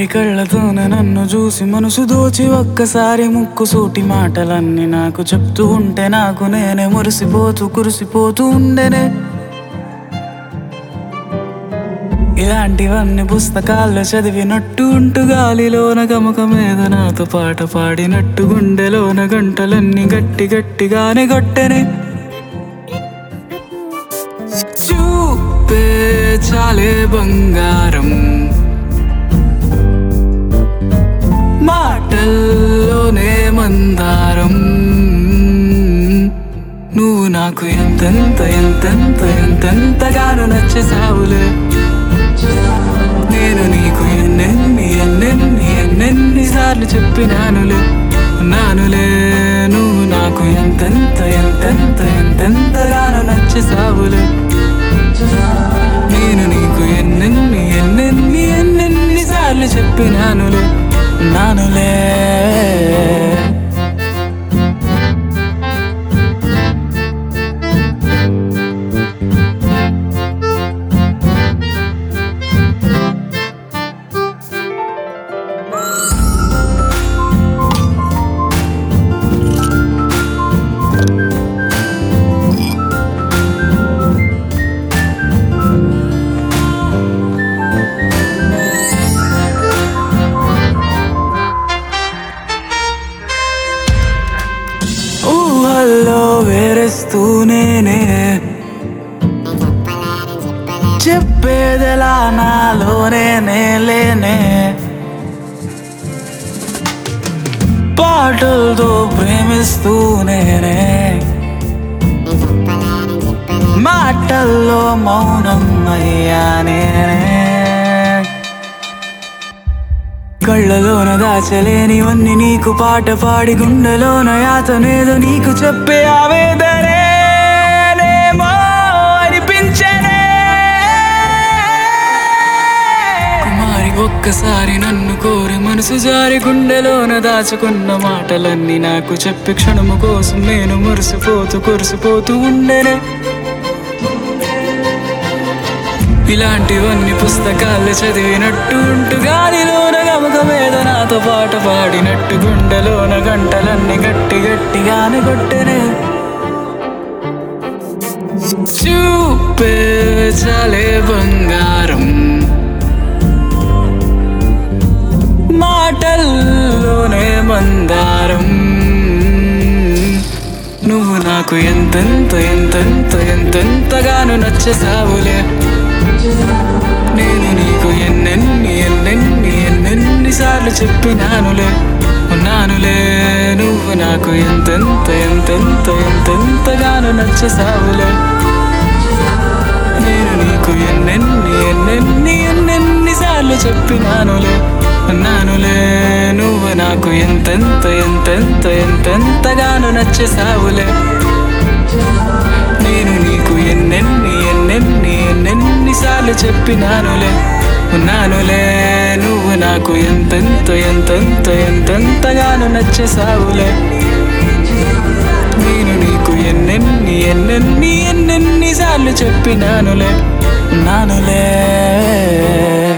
కుమారి కళ్ళతోనే నన్ను చూసి మనసు దోచి ఒక్కసారి ముక్కు సూటి మాటలన్నీ నాకు చెప్తూ ఉంటే నాకు నేనే మురిసిపోతూ కురిసిపోతూ ఉండేనే ఇలాంటివన్నీ పుస్తకాల్లో చదివినట్టు ఉంటూ గాలిలోన గమక మీద నాతో పాట పాడినట్టు గుండెలోన గంటలన్నీ గట్టి గట్టిగానే కొట్టెనే చూపే చాలే బంగారం మాటల్లోనే మందారం నువ్వు నాకు ఎంతెంత ఎంతెంత ఎంతెంతగానో నచ్చేసావులే నేను నీకు ఎన్నెన్ని ఎన్నెన్ని ఎన్నెన్ని సార్లు చెప్పినానులే నానులే నువ్వు నాకు ఎంతెంత ఎంతెంత ఎంతెంతగానో నచ్చేసావులే నేను నీకు ఎన్నెన్ని ఎన్నెన్ని ఎన్నెన్ని సార్లు చెప్పినానులే నానులే ఊహల్లో వేరేస్తూ నేనే చెప్పేదెలా నాలోనే నేలేనే పాటలతో ప్రేమిస్తూ నేనే మాటల్లో మౌనం అయ్యానే కళ్ళలోన దాచలేనివన్నీ నీకు పాట పాడి గుండెలోన యాతనేదో నీకు చెప్పే ఆవేదనేమో అనిపించనే కుమారి ఒక్కసారి నన్ను కోరి మనసు జారి గుండెలోన దాచుకున్న మాటలన్నీ నాకు చెప్పి క్షణము కోసం నేను మురిసిపోతూ కురిసిపోతూ ఉండేనే ఇలాంటివన్నీ పుస్తకాలు చదివినట్టు ఉంటూ గాలిలోన గమక మీద నాతో పాట పాడినట్టు గుండెలోన గంటలన్నీ గట్టి గట్టిగానే కొట్టెనే చూపే చాలే బంగారం మాటల్లోనే మందారం నువ్వు నాకు ఎంతెంత ఎంతెంత ఎంతెంతగానో నచ్చేసావులే నేను నీకు ఎన్నెన్ని ఎన్నెన్ని ఎన్నెన్ని సార్లు చెప్పినానులే ఉన్నానులే నువ్వు నాకు ఎంతెంత ఎంతెంత ఎంతెంతగానో నచ్చేసావులే నేను నీకు ఎన్నెన్ని ఎన్నెన్ని ఎన్నెన్ని సార్లు చెప్పినానులే అన్నానులే నువ్వు నాకు ఎంతెంత ఎంతెంత ఎంతెంతగానో నచ్చేసావులే నేను నీకు ఎన్నెన్ని ఎన్నెన్ని ఎన్నెన్ని సార్లు చెప్పినానులే ఉన్నానులే నువ్వు నాకు ఎంతెంత ఎంతెంత ఎంతెంతగానో నచ్చేసావులే నేను నీకు ఎన్నెన్ని ఎన్నెన్ని ఎన్నెన్ని సార్లు చెప్పినానులే నానులే